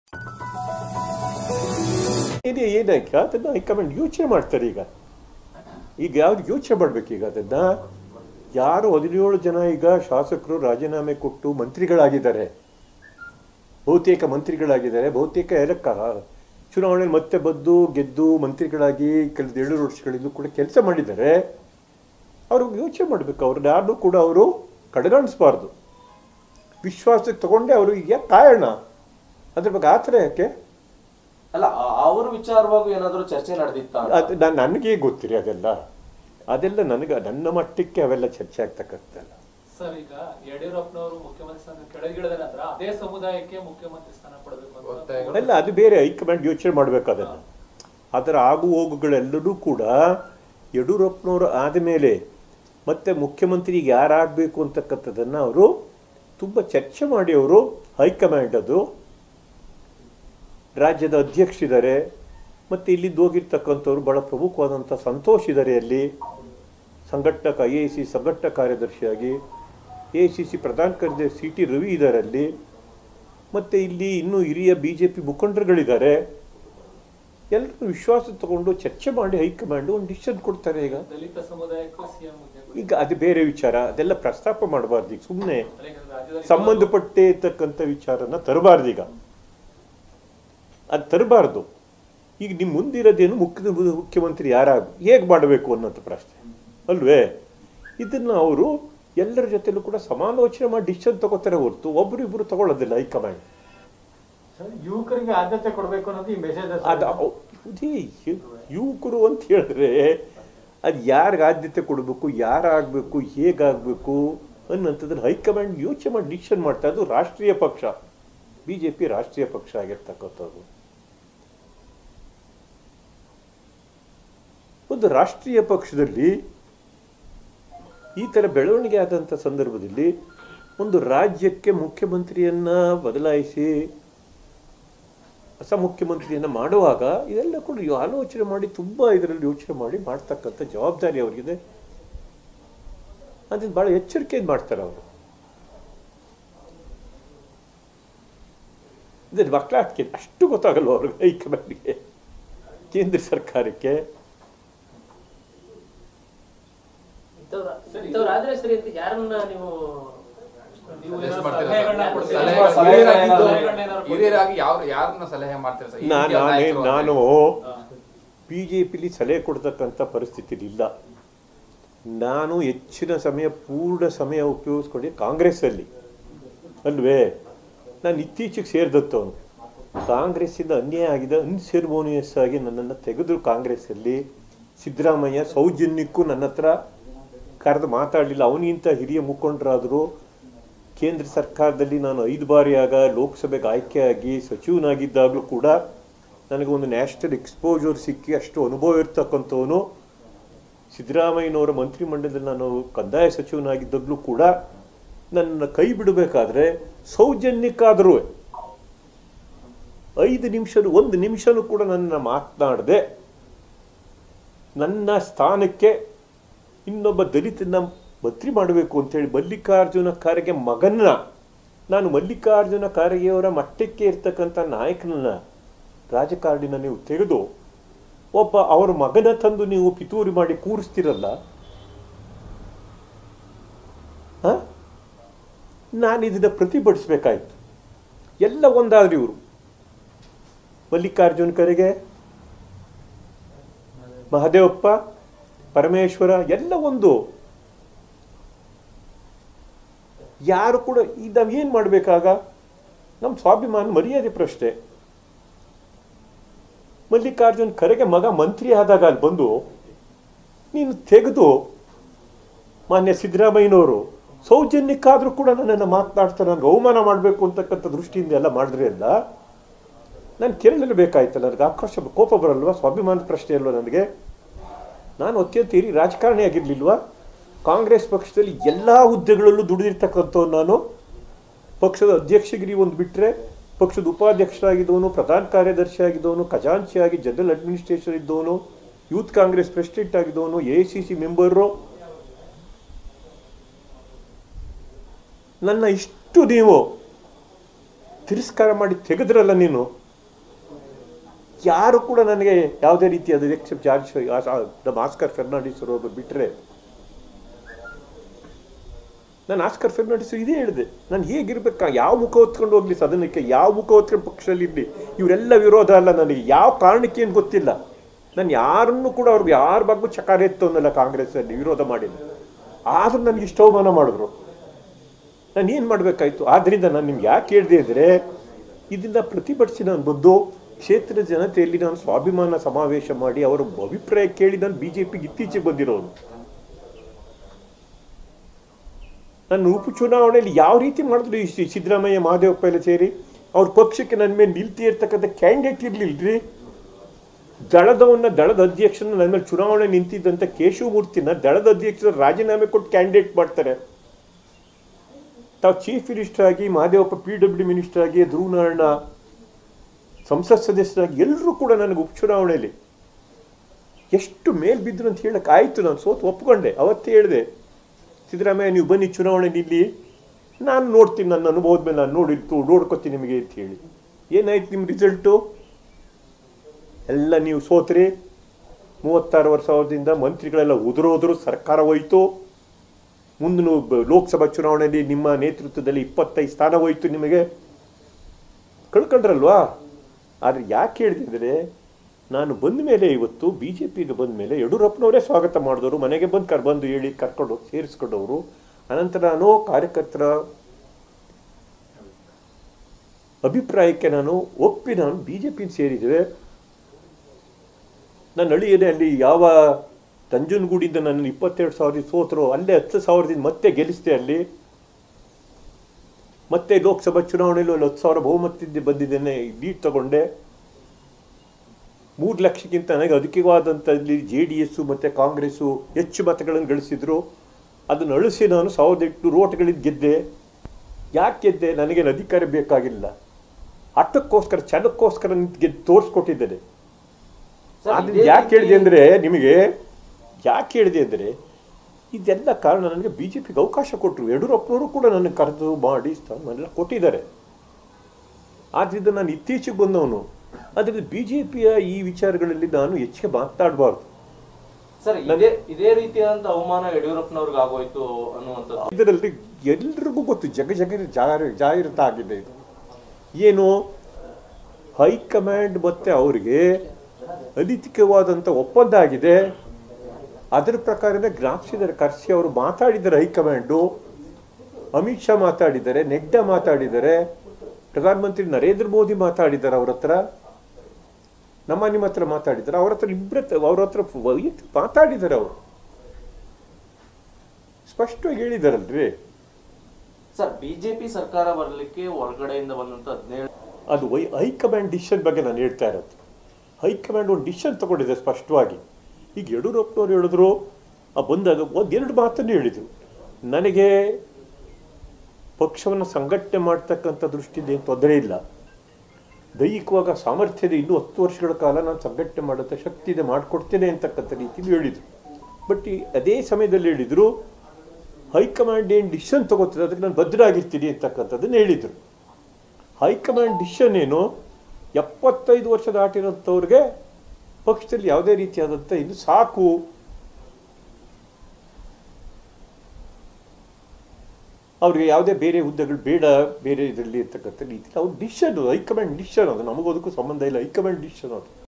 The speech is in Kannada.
ಇದು ಏನಕ್ಕೆ ಅದನ್ನ ಹೈಕಮಾಂಡ್ ಯೋಚನೆ ಮಾಡ್ತಾರೆ ಈಗ ಈಗ ಯಾವ್ದು ಯೋಚನೆ ಮಾಡ್ಬೇಕು ಈಗ ಅದನ್ನ ಯಾರು ಹದಿನೇಳು ಜನ ಈಗ ಶಾಸಕರು ರಾಜೀನಾಮೆ ಕೊಟ್ಟು ಮಂತ್ರಿಗಳಾಗಿದ್ದಾರೆ ಬಹುತೇಕ ಮಂತ್ರಿಗಳಾಗಿದ್ದಾರೆ ಬಹುತೇಕ ಎಲಕ್ಕ ಚುನಾವಣೆಯಲ್ಲಿ ಮತ್ತೆ ಬಂದು ಗೆದ್ದು ಮಂತ್ರಿಗಳಾಗಿ ಕಳೆದ ಏಳು ವರ್ಷಗಳಿಂದ ಕೂಡ ಕೆಲಸ ಮಾಡಿದ್ದಾರೆ ಅವ್ರಿಗೆ ಯೋಚನೆ ಮಾಡಬೇಕು ಅವ್ರನ್ನ ಯಾರನ್ನೂ ಕೂಡ ಅವರು ಕಡೆಗಣಿಸ್ಬಾರ್ದು ವಿಶ್ವಾಸಕ್ಕೆ ತಗೊಂಡೆ ಅವರು ಈಗ ಕಾರಣ ಅದ್ರ ಬಗ್ಗೆ ಆ ಥರ ಯಾಕೆ ಅಲ್ಲ ಆ- ಅವ್ರ ವಿಚಾರವಾಗಿ ಏನಾದ್ರು ಚರ್ಚೆ ನಡೆದಿತ್ತ ಅದು ನಾನು ನನಗೆ ಗೊತ್ತಿರಿ ಅದೆಲ್ಲ ಅದೆಲ್ಲ ನನಗೆ ನನ್ನ ಮಟ್ಟಕ್ಕೆ ಅವೆಲ್ಲ ಚರ್ಚೆ ಆಗ್ತಕ್ಕಂಥಲ್ಲ ಸರ್ ಈಗ ಯಡಿಯೂರಪ್ಪನವರು ಮುಖ್ಯಮಂತ್ರಿ ಸ್ಥಾನ ಕೆಳಗಿಳಿದ ನಂತರ ಅದೇ ಸಮುದಾಯಕ್ಕೆ ಮುಖ್ಯಮಂತ್ರಿ ಸ್ಥಾನ ಕೊಡಬೇಕು ಅಂತ ಒತ್ತಾಯ- ಅಲ್ಲ ಅದು ಬೇರೆ ಹೈಕಮಾಂಡ್ ಯೋಚನೆ ಮಾಡ್ಬೇಕು ಅದನ್ನು ಅದರ ಆಗು ಹೋಗುಗಳೆಲ್ಲರೂ ಕೂಡ ಯಡಿಯೂರಪ್ಪನವರು ಆದಮೇಲೆ ಮತ್ತೆ ಮುಖ್ಯಮಂತ್ರಿಗೆ ಯಾರಾಗಬೇಕು ಅಂತಕ್ಕಂಥದ್ದನ್ನು ಅವರು ತುಂಬ ಚರ್ಚೆ ಮಾಡಿ ಅವರು ಹೈಕಮಾಂಡ್ ಅದು ರಾಜ್ಯದ ಅಧ್ಯಕ್ಷರಿದ್ದಾರೆ ಮತ್ತು ಇಲ್ಲಿದ್ದು ಹೋಗಿರ್ತಕ್ಕಂಥವ್ರು ಭಾಳ ಪ್ರಮುಖವಾದಂಥ ಸಂತೋಷ್ ಇದ್ದಾರೆ ಅಲ್ಲಿ ಸಂಘಟಕ ಎ ಸಿ ಸಂಘಟಕ ಕಾರ್ಯದರ್ಶಿಯಾಗಿ ಎ ಸಿ ಸಿ ಪ್ರಧಾನ ಕಾರ್ಯದರ್ಶಿ ಸಿ ಟಿ ರವಿ ಇದ್ದಾರೆ ಅಲ್ಲಿ ಮತ್ತು ಇಲ್ಲಿ ಇನ್ನೂ ಹಿರಿಯ ಬಿ ಜೆ ಪಿ ಮುಖಂಡರುಗಳಿದ್ದಾರೆ ಎಲ್ಲರೂ ವಿಶ್ವಾಸ ತಗೊಂಡು ಚರ್ಚೆ ಮಾಡಿ ಹೈಕಮಾಂಡ್ ಒಂದು ಡಿಸಿಷನ್ ಕೊಡ್ತಾರೆ ಈಗ ದಲಿತ ಸಮುದಾಯಕ್ಕೂ ಸಿಎಂ ಹುದ್ದೆ ಕೊಡಿ. ಈಗ ಅದು ಬೇರೆ ವಿಚಾರ ಅದೆಲ್ಲ ಪ್ರಸ್ತಾಪ ಮಾಡಬಾರ್ದು ಈಗ ಸುಮ್ಮನೆ ಅಲ್ಲ, ಈಗ ರಾಜ್ಯದಲ್ಲಿ ಸಂಬಂಧಪಟ್ಟೆ ಇರ್ತಕ್ಕಂಥ ವಿಚಾರನ ತರಬಾರ್ದು ಈಗ ಅದು ತರಬಾರ್ದು ಈಗ ನಿಮ್ಮ ಮುಂದಿರೋದೇನು ಮುಖ್ಯ ಮುಖ್ಯಮಂತ್ರಿ ಯಾರಾಗ ಹೇಗೆ ಮಾಡಬೇಕು ಅನ್ನೋಂಥ ಪ್ರಶ್ನೆ ಅಲ್ವೇ ಇದನ್ನು ಅವರು ಎಲ್ಲರ ಜೊತೆಲೂ ಕೂಡ ಸಮಾಲೋಚನೆ ಮಾಡಿ ಡಿಸಿಷನ್ ತಗೋತಾರೆ ಹೊರತು ಒಬ್ರು ಇಬ್ರು ತಗೊಳ್ಳೋದಿಲ್ಲ ಹೈಕಮಾಂಡ್ ಯುವಕರಿಗೆ ಆದ್ಯತೆ ಕೊಡಬೇಕು ಅನ್ನೋದು ಈ ಮೆಸೇಜ್ ಅದು ಅವ್- ಇದೇ ಯು- ಯುವಕರು ಅಂತ ಹೇಳಿದ್ರೆ ಅದು ಯಾರಿಗೆ ಆದ್ಯತೆ ಕೊಡಬೇಕು ಯಾರಾಗಬೇಕು ಹೇಗಾಗಬೇಕು ಅನ್ನೋಂಥದ್ದನ್ನು ಹೈಕಮಾಂಡ್ ಯೋಚನೆ ಮಾಡಿ ಡಿಸಿಷನ್ ಮಾಡ್ತಾ ಅದು ರಾಷ್ಟ್ರೀಯ ಪಕ್ಷ ಬಿ ಜೆ ಪಿ ರಾಷ್ಟ್ರೀಯ ಪಕ್ಷ ಆಗಿರ್ತಕ್ಕಂಥದ್ದು ಒಂದು ರಾಷ್ಟ್ರೀಯ ಪಕ್ಷದಲ್ಲಿ ಈ ಥರ ಬೆಳವಣಿಗೆ ಆದಂಥ ಸಂದರ್ಭದಲ್ಲಿ ಒಂದು ರಾಜ್ಯಕ್ಕೆ ಮುಖ್ಯಮಂತ್ರಿಯನ್ನ ಬದಲಾಯಿಸಿ ಹೊಸ ಮುಖ್ಯಮಂತ್ರಿಯನ್ನು ಮಾಡುವಾಗ ಇದೆಲ್ಲ ಕೂಡ ಯೋ- ಆಲೋಚನೆ ಮಾಡಿ ತುಂಬ ಇದರಲ್ಲಿ ಯೋಚನೆ ಮಾಡಿ ಮಾಡ್ತಕ್ಕಂಥ ಜವಾಬ್ದಾರಿ ಅವರಿಗಿದೆ ಅದನ್ನು ಭಾಳ ಎಚ್ಚರಿಕೆಯಿಂದ ಮಾಡ್ತಾರೆ ಅವರು ಇದು ಮಕ್ಕಳಾಟಿಕೆ ಅಷ್ಟು ಗೊತ್ತಾಗಲ್ವ ಅವ್ರಿಗೆ ಹೈಕಮಾಂಡ್ಗೆ ಕೇಂದ್ರ ಸರ್ಕಾರಕ್ಕೆ ಇಂಥವ್ರ- ಇಂಥವ್ರಾದ್ರೆ ಸರಿ ಅಂತ ಯಾರನ್ನ ನೀವು ನೀವು Suggest ಏನಾದ್ರು ಮಾಡ್ತೀರಾ ಸಲಹೆಗಳನ್ನ ಸರ್? ಕೊಡ್ತೀರಾ? ಸಲಹೆ- ಸಲಹೆ- ಹಿರಿಯರಾಗಿದ್ದು- ಸಲಹೆಗಳನ್ನ ಏನಾದ್ರು ಕೊಡ್ತೀರಾ? ಹಿರಿಯರಾಗಿ ಯಾವ ಯಾರನ್ನ ಸಲಹೆ ಮಾಡ್ತೀರಾ ಸರ್? ಈ ನಾ- ರೀತಿಯ ನಾನೇ ನಾಯಕರು ಅಂತ ನಾನು ಹೇಳಿ. ಬಿ ಜೆ ಪಿಲಿ ಸಲಹೆ ಕೊಡ್ತಕ್ಕಂಥ ಪರಿಸ್ಥಿತಿ ಇಲ್ಲ ನಾನು ಹೆಚ್ಚಿನ ಸಮಯ ಪೂರ್ಣ ಸಮಯ ಉಪಯೋಗಿಸ್ಕೊಂಡು ಕಾಂಗ್ರೆಸ್ಸಲ್ಲಿ ಅಲ್ವೇ ನಾನು ಇತ್ತೀಚೆಗೆ ಸೇರಿದತ್ತವನು ಕಾಂಗ್ರೆಸ್ಸಿಂದ ಅನ್ಯಾಯ ಆಗಿದೆ ಅನ್ಸೆರ್ಮೋನಿಯಸ್ ಆಗಿ ನನ್ನನ್ನು ತೆಗೆದ್ರು ಕಾಂಗ್ರೆಸ್ಸಲ್ಲಿ ಸಿದ್ದರಾಮಯ್ಯ ಸೌಜನ್ಯಕ್ಕೂ ನನ್ನ ಹತ್ರ ಕರೆದು ಮಾತಾಡಲಿಲ್ಲ ಅವನಿಗಿಂತ ಹಿರಿಯ ಮುಖಂಡರಾದರು ಕೇಂದ್ರ ಸರ್ಕಾರದಲ್ಲಿ ನಾನು ಐದು ಬಾರಿ ಆಗ ಲೋಕಸಭೆಗೆ ಆಯ್ಕೆಯಾಗಿ ಸಚಿವನಾಗಿದ್ದಾಗಲೂ ಕೂಡ ನನಗೆ ಒಂದು ನ್ಯಾಷನಲ್ ಎಕ್ಸ್ಪೋಜರ್ ಸಿಕ್ಕಿ ಅಷ್ಟು ಅನುಭವ ಇರ್ತಕ್ಕಂಥವನು ಸಿದ್ದರಾಮಯ್ಯನವರ ಮಂತ್ರಿಮಂಡಲದಲ್ಲಿ ನಾನು ಕಂದಾಯ ಸಚಿವನಾಗಿದ್ದಾಗಲೂ ಕೂಡ ನನ್ನ ಕೈ ಬಿಡಬೇಕಾದ್ರೆ ಸೌಜನ್ಯಕ್ಕಾದರೂ ಐದು ನಿಮಿಷ ಒಂದು ನಿಮಿಷನೂ ಕೂಡ ನನ್ನ ಮಾತನಾಡದೆ ನನ್ನ ಸ್ಥಾನಕ್ಕೆ ಇನ್ನೊಬ್ಬ ದಲಿತನ ಮಂತ್ರಿ ಮಾಡಬೇಕು ಅಂತೇಳಿ ಮಲ್ಲಿಕಾರ್ಜುನ ಖರ್ಗೆ ಮಗನ್ನ ನಾನು ಮಲ್ಲಿಕಾರ್ಜುನ ಖರ್ಗೆಯವರ ಮಟ್ಟಕ್ಕೆ ಇರ್ತಕ್ಕಂಥ ನಾಯಕನನ್ನ ರಾಜಕಾರಣಿನ ನೀವು ತೆಗೆದು ಒಬ್ಬ ಅವರ ಮಗನ ತಂದು ನೀವು ಪಿತೂರಿ ಮಾಡಿ ಕೂರಿಸ್ತಿರಲ್ಲ ಹ? ನಾನು ಇದನ್ನ ಪ್ರತಿಭಟಿಸ್ಬೇಕಾಯ್ತು ಎಲ್ಲ ಒಂದಾದ್ರು ಇವರು ಮಲ್ಲಿಕಾರ್ಜುನ್ ಖರ್ಗೆ ಮಹದೇವಪ್ಪ ಪರಮೇಶ್ವರ ಎಲ್ಲ ಒಂದು ಯಾರು ಕೂಡ ಈಗ ನಾವು ಏನು ಮಾಡಬೇಕಾಗ ನಮ್ಮ ಸ್ವಾಭಿಮಾನ ಮರ್ಯಾದೆ ಪ್ರಶ್ನೆ ಮಲ್ಲಿಕಾರ್ಜುನ್ ಖರೆಗೆ ಮಗ ಮಂತ್ರಿ ಆದಾಗ ಅಲ್ಲಿ ಬಂದು ನೀನು ತೆಗೆದು ಮಾನ್ಯ ಸಿದ್ದರಾಮಯ್ಯನವರು ಸೌಜನ್ಯಕ್ಕಾದರೂ ಕೂಡ ನನ್ನನ್ನು ಮಾತನಾಡ್ತಾ ನನಗೆ ಅವಮಾನ ಮಾಡಬೇಕು ಅಂತಕ್ಕಂಥ ದೃಷ್ಟಿಯಿಂದ ಎಲ್ಲ ಮಾಡಿದ್ರಿ ಅಲ್ಲ ನಾನು ಕೇಳಲೇಬೇಕಾಯ್ತಲ್ಲ ನನಗೆ ಆಕ್ರೋಶ ಕೋಪ ಬರಲ್ವಾ ಸ್ವಾಭಿಮಾನದ ಪ್ರಶ್ನೆ ಅಲ್ವಾ ನನಗೆ ನಾನು ಅತ್ಯಂತ ಹಿರಿ ರಾಜಕಾರಣಿ ಆಗಿರ್ಲಿಲ್ವಾ ಕಾಂಗ್ರೆಸ್ ಪಕ್ಷದಲ್ಲಿ ಎಲ್ಲ ಹುದ್ದೆಗಳಲ್ಲೂ ದುಡಿದಿರ್ತಕ್ಕಂಥವ್ನು ನಾನು ಪಕ್ಷದ ಅಧ್ಯಕ್ಷಗಿರಿ ಒಂದು ಬಿಟ್ಟರೆ ಪಕ್ಷದ ಉಪಾಧ್ಯಕ್ಷರಾಗಿದ್ದವನು ಪ್ರಧಾನ ಕಾರ್ಯದರ್ಶಿ ಆಗಿದ್ದವನು ಖಜಾಂಚಿಯಾಗಿ ಜನರಲ್ ಅಡ್ಮಿನಿಸ್ಟ್ರೇಷನ್ ಇದ್ದವನು ಯೂತ್ ಕಾಂಗ್ರೆಸ್ ಪ್ರೆಸಿಡೆಂಟ್ ಆಗಿದ್ದವನು ಎ ಸಿ ಸಿ ಮೆಂಬರು ನನ್ನ ಇಷ್ಟು ನೀವು ತಿರಸ್ಕಾರ ಮಾಡಿ ತೆಗೆದ್ರಲ್ಲ ನೀನು ಯಾರು ಕೂಡ ನನಗೆ ಯಾವುದೇ ರೀತಿಯಾದ ಎಕ್ಸೆಪ್ಟ್ ಜಾರ್ಜ್ ನಮ್ಮ ಆಸ್ಕರ್ ಫೆರ್ನಾಂಡಿಸ್ ಅವರು ಬಿಟ್ಟರೆ ನಾನು ಆಸ್ಕರ್ ಫೆರ್ನಾಂಡಿಸ್ ಇದೇ ಹೇಳಿದೆ ನಾನು ಹೇಗಿರ್ಬೇಕಾ ಯಾವ ಮುಖ ಹೊತ್ಕೊಂಡು ಹೋಗ್ಲಿ ಸದನಕ್ಕೆ ಯಾವ ಮುಖ ಹೊತ್ಕೊಂಡು ಪಕ್ಷದಲ್ಲಿ ಇರಲಿ ಇವರೆಲ್ಲ ವಿರೋಧ ಅಲ್ಲ ನನಗೆ ಯಾವ ಕಾರಣಕ್ಕೆ ಏನು ಗೊತ್ತಿಲ್ಲ ನಾನು ಯಾರನ್ನು ಕೂಡ ಅವ್ರಿಗೆ ಯಾರ ಬಗ್ಗೆ ಚಕಾರ ಎತ್ತು ಅನ್ನಲ್ಲ ಕಾಂಗ್ರೆಸ್ಸಲ್ಲಿ ವಿರೋಧ ಮಾಡಿಲ್ಲ ಆದ್ರೂ ನನಗೆ ಇಷ್ಟ ಅವಮಾನ ಮಾಡಿದ್ರು ನಾನು ಏನು ಮಾಡಬೇಕಾಯ್ತು ಆದ್ದರಿಂದ ನಾನು ನಿಮ್ಗೆ ಯಾಕೆ ಹೇಳಿದೆ ಅಂದರೆ ಇದನ್ನ ಪ್ರತಿಭಟಿಸಿ ನಾನು ಬಂದು ಕ್ಷೇತ್ರದ ಜನತೆಯಲ್ಲಿ ನಾನು ಸ್ವಾಭಿಮಾನ ಸಮಾವೇಶ ಮಾಡಿ ಅವರ ಅಭಿಪ್ರಾಯ ಕೇಳಿ ನಾನು ಬಿ ಜೆ ಪಿಗೆ ಇತ್ತೀಚೆಗೆ ಬಂದಿರೋನು ನನ್ನ ಉಪಚುನಾವಣೆಯಲ್ಲಿ ಯಾವ ರೀತಿ ಮಾಡಿದ್ರು ಈ ಸಿ- ಸಿದ್ದರಾಮಯ್ಯ ಮಹಾದೇವಪ್ಪ ಎಲ್ಲ ಸೇರಿ ಅವ್ರ ಪಕ್ಷಕ್ಕೆ ನನ್ನ ಮೇಲೆ ನಿಲ್ತಿ ಇರ್ತಕ್ಕಂಥ ಕ್ಯಾಂಡಿಡೇಟ್ ಇರ್ಲಿಲ್ರಿ ದಳದವನ್ನ ದಳದ ಅಧ್ಯಕ್ಷನ ನನ್ನ ಮೇಲೆ ಚುನಾವಣೆ ನಿಂತಿದ್ದಂಥ ಕೇಶವಮೂರ್ತಿನ ದಳದ ಅಧ್ಯಕ್ಷರ ರಾಜೀನಾಮೆ ಕೊಟ್ಟು ಕ್ಯಾಂಡಿಡೇಟ್ ಮಾಡ್ತಾರೆ ತಾವು ಚೀಫ್ ಮಿನಿಸ್ಟರ್ ಆಗಿ Mahadevappa P W D minister ಆಗಿ ಧ್ರುವನಾರಾಯಣ ಸಂಸತ್ ಸದಸ್ಯರಾಗಿ ಎಲ್ಲರೂ ಕೂಡ ನನಗೆ ಉಪಚುನಾವಣೆಯಲ್ಲಿ ಎಷ್ಟು ಮೇಲ್ ಬಿದ್ರು ಅಂತ ಹೇಳಕ್ ಆಯ್ತು ನಾನು ಸೋತು ಒಪ್ಕೊಂಡೆ ಅವತ್ತೇ ಹೇಳಿದೆ ಸಿದ್ದರಾಮಯ್ಯ ನೀವು ಬನ್ನಿ ಚುನಾವಣೆ ನಿಲ್ಲಿ ನಾನು ನೋಡ್ತೀನಿ ನನ್ನ ಅನುಭವದ ಮೇಲೆ ನಾನು ನೋಡಿ ನೋಡ್ಕೊತೀನಿ ನಿಮಗೆ ಅಂತ ಹೇಳಿ ಏನಾಯ್ತು ನಿಮ್ಮ ರಿಸಲ್ಟು ಎಲ್ಲ ನೀವು ಸೋತ್ರಿ ಮೂವತ್ತಾರು ವರ್ಷ ಅವಧಿಯಿಂದ ಮಂತ್ರಿಗಳೆಲ್ಲ ಉದುರೋದ್ರು ಸರ್ಕಾರ ಹೋಯ್ತು ಮುಂದಿನ ಬ- ಲೋಕಸಭಾ ಚುನಾವಣೆಯಲ್ಲಿ ನಿಮ್ಮ ನೇತೃತ್ವದಲ್ಲಿ ಇಪ್ಪತ್ತೈದು ಸ್ಥಾನ ಹೋಯ್ತು ನಿಮಗೆ ಕಳ್ಕೊಂಡ್ರಲ್ವಾ ಆದರೆ ಯಾಕೆ ಹೇಳಿದ್ರೆ ನಾನು ಬಂದ ಮೇಲೆ ಇವತ್ತು ಬಿ ಜೆ ಪಿಗೆ ಬಂದ ಮೇಲೆ ಯಡಿಯೂರಪ್ಪನವರೇ ಸ್ವಾಗತ ಮಾಡಿದವರು ಮನೆಗೆ ಬಂದು ಕರ್ ಬಂದು ಹೇಳಿ ಕರ್ಕೊಂಡು ಹೋಗಿ ಸೇರಿಸ್ಕೊಂಡವರು ಅನಂತರ ನಾನು ಕಾರ್ಯಕರ್ತರ ಅಭಿಪ್ರಾಯಕ್ಕೆ ನಾನು ಒಪ್ಪಿ ನಾನು ಬಿ ಜೆ ಪಿ ಸೇರಿದೆ ನನ್ನ ಅಳಿಯನೇ ಅಲ್ಲಿ ಯಾವ ನಂಜನಗೂಡಿಂದ ನನ್ನ ಇಪ್ಪತ್ತೆರಡು ಸಾವಿರ ಸೋತರು ಅಲ್ಲೇ ಹತ್ತು ಸಾವಿರದಿಂದ ಮತ್ತೆ ಗೆಲ್ಲಿಸಿದೆ ಅಲ್ಲಿ ಮತ್ತೆ ಲೋಕಸಭಾ ಚುನಾವಣೆಯಲ್ಲೂ ಅಲ್ಲಿ ಹತ್ತು ಸಾವಿರ ಬಹುಮತದಿಂದ ಬಂದಿದ್ದೇನೆ ಲೀಡ್ ತಗೊಂಡೆ ಮೂರು ಲಕ್ಷಕ್ಕಿಂತ ನನಗೆ ಅಧಿಕವಾದಂಥಲ್ಲಿ ಜೆ ಡಿ ಎಸ್ಸು ಮತ್ತು ಕಾಂಗ್ರೆಸ್ಸು ಹೆಚ್ಚು ಮತಗಳನ್ನು ಗಳಿಸಿದ್ರು ಅದನ್ನು ಅಳಿಸಿ ನಾನು ಸಾವಿರದ ಎಂಟುನೂರು ಓಟ್ಗಳಿಂದ ಗೆದ್ದೆ ಯಾಕೆ ಗೆದ್ದೆ ನನಗೇನು ಅಧಿಕಾರ ಬೇಕಾಗಿಲ್ಲ ಆಟಕ್ಕೋಸ್ಕರ ಛಲಕ್ಕೋಸ್ಕರ ನಿಂತು ಗೆದ್ದು ತೋರಿಸ್ಕೊಟ್ಟಿದ್ದೇನೆ ಸರ್, ಅದನ್ನ ಇದೇ ಯಾಕೆ ರೀತಿ- ಹೇಳಿದೆ ಅಂದರೆ ನಿಮಗೆ ಯಾಕೆ ಹೇಳಿದೆ ಅಂದರೆ ಇದೆಲ್ಲ ಕಾರಣ ನನಗೆ ಬಿ ಜೆ ಪಿಗೆ ಅವಕಾಶ ಕೊಟ್ಟರು ಯಡಿಯೂರಪ್ಪನವರು ಕೂಡ ನನಗೆ ಕರೆದು ಮಾಡಿ ಸ್ಥಾನಮಾನೆಲ್ಲ ಕೊಟ್ಟಿದ್ದಾರೆ ಆದ್ದರಿಂದ ನಾನು ಇತ್ತೀಚೆಗೆ ಬಂದವನು ಅದರಿಂದ ಬಿ ಜೆ ಪಿಯ ಈ ವಿಚಾರಗಳಲ್ಲಿ ನಾನು ಹೆಚ್ಚಿಗೆ ಮಾತಾಡಬಾರ್ದು ಸರ್ ಇದೇ ಇದೇ ರೀತಿಯಾದಂತ ಅವಮಾನ ಯಡಿಯೂರಪ್ಪನವ್ರಿಗೆ ಆಗೋಯ್ತು ಅನ್ನುವಂಥದ್ದು ಇದರಲ್ಲಿ ಎಲ್ರಿಗೂ ಗೊತ್ತು ಜಗ ಜಗ ಜಾರಿ ಜಾಹೀರಾತಾಗಿದೆ ಇದು ಏನು ಹೈಕಮಾಂಡ್ ಮತ್ತೆ ಅವರಿಗೆ ಅನೈತಿಕವಾದಂಥ ಒಪ್ಪಂದ ಆಗಿದೆ ಅದರ ಪ್ರಕಾರನೇ ಜ್ಞಾಪಿಸಿದ್ದಾರೆ ಕರೆಸಿ ಅವರು ಮಾತಾಡಿದ್ದಾರೆ ಹೈಕಮಾಂಡು ಅಮಿತ್ ಶಾ ಮಾತಾಡಿದ್ದಾರೆ ನೆಡ್ಡಾ ಮಾತಾಡಿದ್ದಾರೆ ಪ್ರಧಾನಮಂತ್ರಿ ನರೇಂದ್ರ ಮೋದಿ ಮಾತಾಡಿದ್ದಾರೆ ಅವ್ರ ಹತ್ರ ನಮ್ಮ ನಿಮ್ಮ ಹತ್ರ ಮಾತಾಡಿದ್ದಾರೆ ಅವ್ರ ಹತ್ರ ಇಬ್ಬರ ಅವ್ರ ಹತ್ರ ವೈಯಕ್ತಿಕ ಮಾತಾಡಿದ್ದಾರೆ ಅವರು ಸ್ಪಷ್ಟವಾಗಿ ಹೇಳಿದಾರಲ್ರಿ ಸರ್ ಬಿಜೆಪಿ ಸರ್ಕಾರ ಬರಲಿಕ್ಕೆ ಹೊರಗಡೆಯಿಂದ ಬಂದಂತ ಹದಿನೇಳು ಅದು ವೈ ಹೈಕಮಾಂಡ್ ಡಿಸಿಷನ್ ಬಗ್ಗೆ ನಾನು ಹೇಳ್ತಾ ಇರೋದು ಹೈಕಮಾಂಡ್ ಒಂದು ಡಿಸಿಷನ್ ತಗೊಂಡಿದೆ ಸ್ಪಷ್ಟವಾಗಿ ಈಗ ಯಡಿಯೂರಪ್ಪನವ್ರು ಹೇಳಿದ್ರು ಆ ಬಂದಾಗ ಒಂದೆರಡು ಮಾತನ್ನು ಹೇಳಿದರು ನನಗೆ ಪಕ್ಷವನ್ನು ಸಂಘಟನೆ ಮಾಡ್ತಕ್ಕಂಥ ದೃಷ್ಟಿಯಿಂದ ಏನು ತೊಂದರೆ ಇಲ್ಲ ದೈಹಿಕವಾಗ ಸಾಮರ್ಥ್ಯದ ಇನ್ನೂ ಹತ್ತು ವರ್ಷಗಳ ಕಾಲ ನಾನು ಸಂಘಟನೆ ಮಾಡೋಂಥ ಶಕ್ತಿ ಇದೆ ಮಾಡಿಕೊಡ್ತೇನೆ ಅಂತಕ್ಕಂಥ ರೀತಿಯಲ್ಲಿ ಹೇಳಿದರು ಬಟ್ ಈ ಅದೇ ಸಮಯದಲ್ಲಿ ಹೇಳಿದರು ಹೈಕಮಾಂಡ್ ಏನು ಡಿಸಿಷನ್ ತಗೋತದೆ ಅದಕ್ಕೆ ನಾನು ಭದ್ರಾಗಿರ್ತೀನಿ ಅಂತಕ್ಕಂಥದ್ದನ್ನು ಹೇಳಿದರು ಹೈಕಮಾಂಡ್ ಡಿಸಿಷನ್ ಏನು ಎಪ್ಪತ್ತೈದು ವರ್ಷ ದಾಟಿರೋಂಥವ್ರಿಗೆ ಪಕ್ಷದಲ್ಲಿ ಯಾವುದೇ ರೀತಿಯಾದಂಥ ಇದು ಸಾಕು ಅವ್ರಿಗೆ ಯಾವುದೇ ಬೇರೆ ಹುದ್ದೆಗಳು ಬೇಡ ಬೇರೆ ಇದರಲ್ಲಿ ಇರ್ತಕ್ಕಂಥ ರೀತಿ ಅವ್ರ ಡಿಸಿಷನ್ ಹೈಕಮಾಂಡ್ ಡಿಸಿಷನ್ ಅದು ನಮಗೋದಕ್ಕೂ ಸಂಬಂಧ ಇಲ್ಲ ಹೈಕಮಾಂಡ್ ಡಿಸಿಷನ್ ಅದು